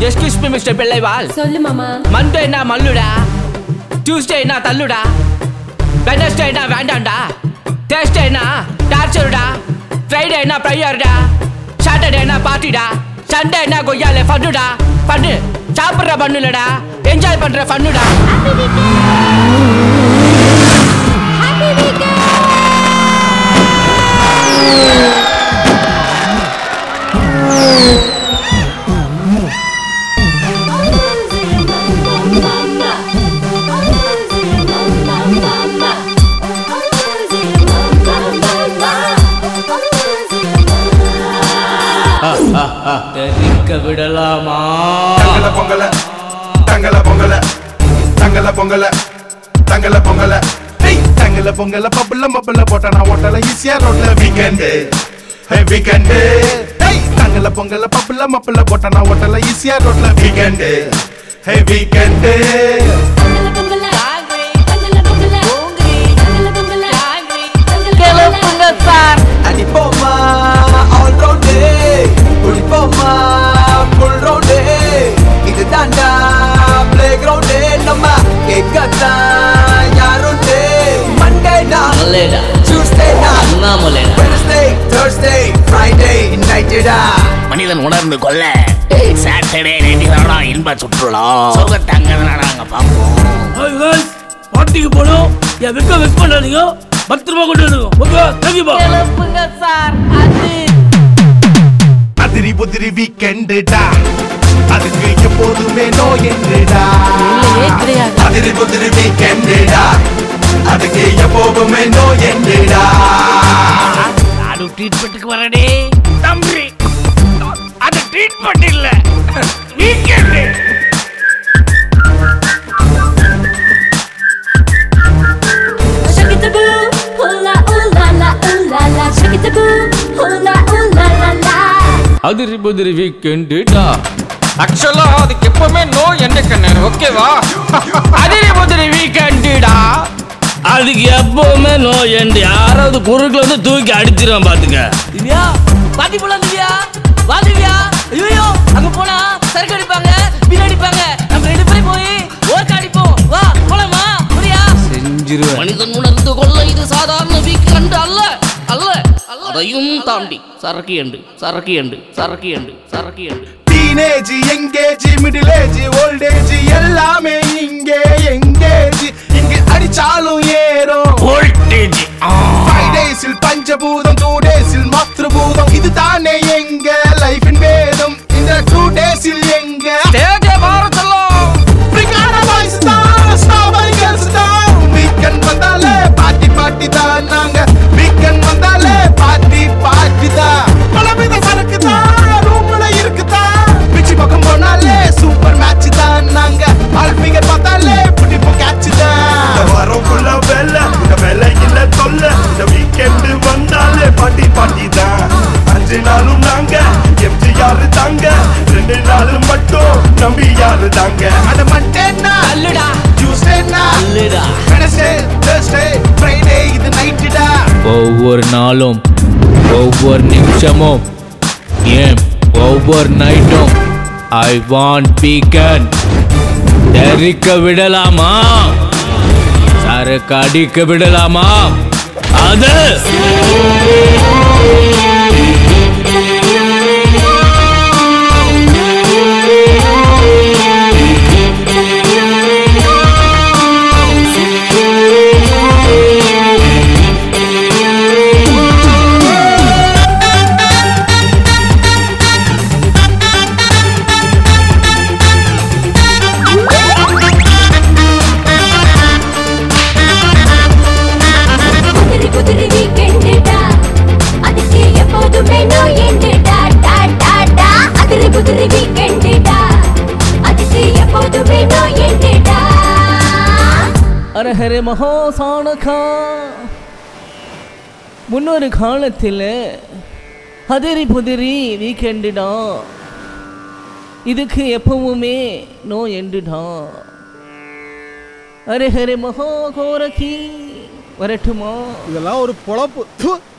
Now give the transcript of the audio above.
Excuse me mister பிள்ளைவால் சொல்லு மாமா மண்டேனா மல்லுடா டியூஸ்டேனா தள்ளுடா வெனஸ்டேனா வேண்டாம்டா தேர்ஸ்டேனா டார்ச்சருடா ஃப்ரைடேனா ப்ரையர்டா சாட்டர்டேனா பார்ட்டிடா சண்டேனா கொய்யால ஃபன்னுடா ஃபன்னு சாப்பிட்ற பண்ணுலடா என்ஜாய் பண்ற ஃபன்னுடா தெரிக்க விடலாமா தங்கல பொங்கல தங்கல பொங்கல தங்கல பொங்கல தங்கல பொங்கல ஏய் தங்கல பொங்கல பப்புல மப்புல போட்டா நான் ஓட்டல ஈஸியா ரோட்ல வீக்கெண்ட் ஹே வீக்கெண்ட் ஏய் தங்கல பொங்கல பப்புல மப்புல போட்டா நான் ஓட்டல ஈஸியா ரோட்ல வீக்கெண்ட் ஹே வீக்கெண்ட் கிளப்புங்க சார் அடிப்போமா ஆல் ரவுண்டு குடிப்போமா ஃபுல் ரவுண்டு இது தாண்டா பிளே கிரவுண்டு நம்ம கேட்கத்தான் யாருண்டு மண்டேடா மல்லேடா டியூஸ்டேடா அண்ணாமலேடா வெனஸ்டே தேர்ஸ்டே ஃப்ரைடே நைட்டேடா மனிதன் உணர்ந்து கொள்ள சாட்டர்டே நைட்டுகளோட இன்ப சுற்றுலா சொர்க்கத்தாங்க நாங்க பார்ப்போம் பார்ட்டிக்கு போனோம் என் வெக்க வெக் பண்ணாதீங்க பத்திரமா கொண்டு வந்துருங்க ஓகே தேங்க்யூப்பா கிளப்புங்க சார் அது அதிரி புதிரி வீக்கெண்டுடா அதுக்கு எப்போதுமே நோ என்றுடா இல்லையே கிடையாது அதிரி புதிரி வீக்கெண்டுடா அதுக்கு எப்போதுமே நோ என்றுடா நானும் ட்ரீட்மெண்ட்டுக்கு வரடே தம்பி அது ட்ரீட்மெண்ட் இல்ல வீக்கெண்ட் அதிரி புதிரி வீக்கெண்டுடா ஆக்சுவலா அதுக்கு எப்பவுமே நோ என்ன கண்ணு ஓகேவா அதிரி புதிரி வீக்கெண்டுடா அதுக்கு எப்பவுமே நோ எண்டு யாராவது குறுக்குல வந்து தூக்கி அடிச்சிருவான் பாத்துக்க திவ்யா பாட்டி போலாம் திவ்யா வா திவ்யா ஐயோ அங்க போனா சரக்கு அடிப்பாங்க பின் அடிப்பாங்க நம்ம ரெண்டு பேரும் போய் ஓர்க் அடிப்போம் வா போலாமா புரியா செஞ்சிருவேன் மனிதன் உணர்ந்து கொள்ள இது சாதாரண வீக்கெண்ட் அல்ல அல்ல அதையும் தாண்டி சரக்கு எண்டு சரக்கு எண்டு சரக்கு எண்டு சரக்கு end teenage engage middle age old age எல்லாமே இங்கே எங்கேஜ் இங்க அடிச்சாலும் ஏறும் வோல்டேஜ் ஃபைவ் டேஸில் பஞ்சபூதம் டூ டேஸில் மாத்ருபூதம் இது தானே எங்க லைஃபின் வேதம் இந்த டூ டேஸில் எங்க தேஜே பாரதெல்லாம் பிரிக்கான பாய்ஸ் தான் ஸ்டாபரி கேர்ள்ஸ் தான் வீக்கெண்ட் வந்தாலே பார்ட்டி பார்ட்டி தான் நாங்க வீக்கெண்ட் வந்தாலே பார்ட்டி பார்ட்டி தான் பலவித சரக்கு தான் ரூம்ல இருக்குதா பிச்சி பக்கம் போனாலே சூப்பர் மேட்ச் தான் நாங்க ஆல் ஃபிங்கர் பார்த்தாலே பிடிப்போம் கேட்ச் தான் வரோம் ஃபுல்ல வெள்ள இந்த வெள்ள இல்ல தொல்ல இந்த வீக்கெண்ட் வந்தாலே பார்ட்டி பார்ட்டி தான் அஞ்சு நாளும் நாங்க எம்ஜிஆர் தாங்க ரெண்டு நாள் மட்டும் நம்பி யாரு தாங்க அது மண்டேன்னா அல்லுடா டியூஸ்டேன்னா அல்லுடா வெனஸ்டே தேர்ஸ்டே ஃப்ரைடே இது நைட்டுடா ஒவ்வொரு நாளும் ஒவ்வொரு நிமிஷமும் ஏன் ஒவ்வொரு நைட்டும் ஐ வாண்ட் வீக்கெண்ட் தெரிக்க விடலாமா சரக்கு அடிக்க விடலாமா அது குதிரி குதிரி வீக்கெண்டுடா அதுக்கு எப்போதுமே நோ எண்டுடா டா டா டா அதிரி குதிரி வீக்கெண்டுடா அதுக்கு எப்போதுமே நோ எண்டுடா அரஹரே மகோசானகா முன்னொரு காலத்தில் அதிரி புதிரி வீக்கெண்டுடா இதுக்கு எப்பவுமே நோ எண்டுடா அரஹரே மகா கோரகி வரட்டுமா இதெல்லாம் ஒரு பொழப்பு ப்பு.